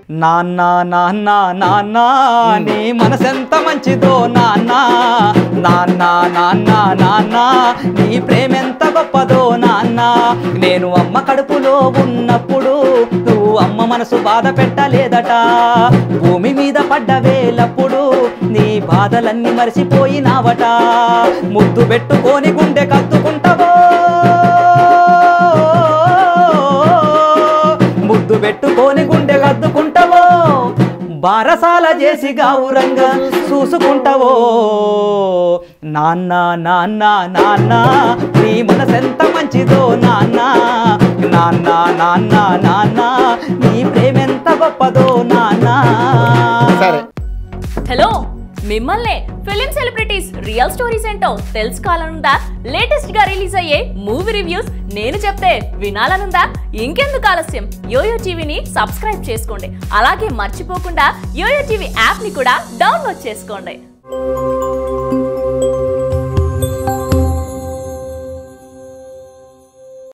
నాన్న నాన్న నాన్న నీ మనసెంత మంచిదో నాన్న నాన్న నాన్న నాన్న నీ ప్రేమెంత గొప్పదో నాన్న నేను అమ్మ కడుపులో ఉన్నప్పుడు నువ్వు అమ్మ మనసు బాధ పెట్టలేదట భూమి మీద పడ్డ వేలప్పుడు నీ బాధలన్నీ మరిసిపోయినావట ముద్దు పెట్టుకొని గుండె కత్తుకుంటావో ముద్దు పెట్టుకొని గుండె కద్దుకుంటావో బారసాల చేసి గావురంగా చూసుకుంటావో నాన్న నాన్న నాన్న నీ మనసెంత మంచిదో నాన్న నాన్న నాన్న నాన్న నీ ప్రేమెంత గొప్పదో నాన్న సరే హలో మిమ్మల్నే ఫిలిం సెలబ్రిటీస్ రియల్ స్టోరీస్ ఏంటో తెలుసుకోవాలనుందా లేటెస్ట్ గా రిలీజ్ అయ్యే మూవీ రివ్యూస్ నేను చెప్తే వినాలనుందా ఇంకెందుకు ఆలస్యం యోయో టీవీని సబ్స్క్రైబ్ చేసుకోండి అలాగే మర్చిపోకుండా యోయో టీవీ యాప్ ని కూడా డౌన్లోడ్ చేసుకోండి